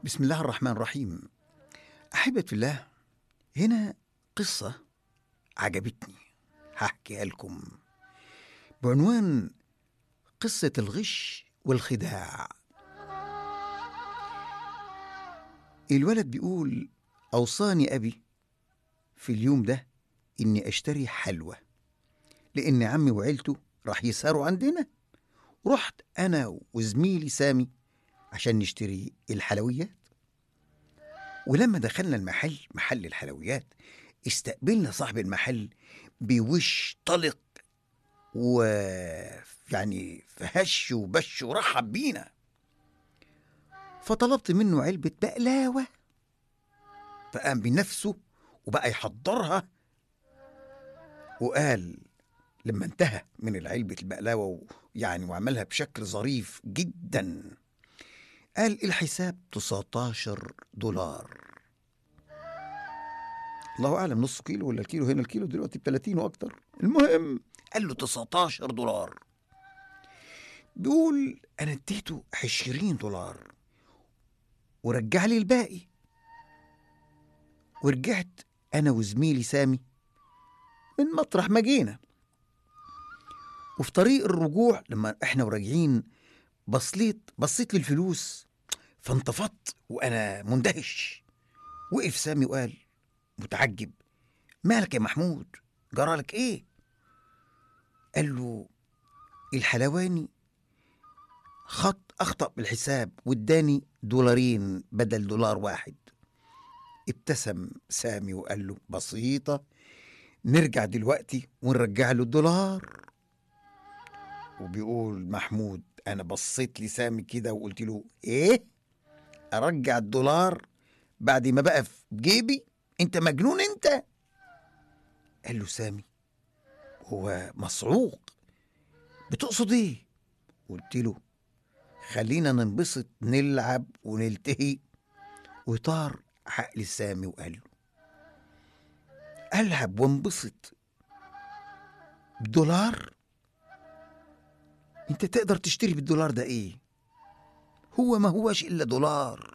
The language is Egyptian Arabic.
بسم الله الرحمن الرحيم أحبة الله هنا قصة عجبتني هحكيها لكم بعنوان قصة الغش والخداع الولد بيقول أوصاني أبي في اليوم ده إني أشتري حلوى لأن عمي وعيلته راح يسهروا عندنا رحت أنا وزميلي سامي عشان نشتري الحلويات ولما دخلنا المحل محل الحلويات استقبلنا صاحب المحل بوش طلق ويعني فهش وبش ورحب بينا فطلبت منه علبة بقلاوة فقام بنفسه وبقى يحضرها وقال لما انتهى من العلبة البقلاوة يعني وعملها بشكل ظريف جدا قال الحساب 19 دولار الله اعلم نص كيلو ولا الكيلو هنا الكيلو دلوقتي ب 30 واكتر المهم قال له 19 دولار بيقول انا اديته 20 دولار ورجع لي الباقي ورجعت انا وزميلي سامي من مطرح ما جينا وفي طريق الرجوع لما احنا وراجعين بصيت بصيت للفلوس فانتفضت وانا مندهش وقف سامي وقال متعجب مالك يا محمود جرالك ايه قال له الحلواني خط اخطا بالحساب واداني دولارين بدل دولار واحد ابتسم سامي وقال له بسيطه نرجع دلوقتي ونرجع له الدولار وبيقول محمود انا بصيت لسامي كده وقلت له ايه ارجع الدولار بعد ما بقى في جيبي انت مجنون انت قال له سامي هو مصعوق بتقصد ايه قلت له خلينا ننبسط نلعب ونلتهي وطار عقل سامي وقال له العب وانبسط بدولار انت تقدر تشتري بالدولار ده ايه هو ما هوش الا دولار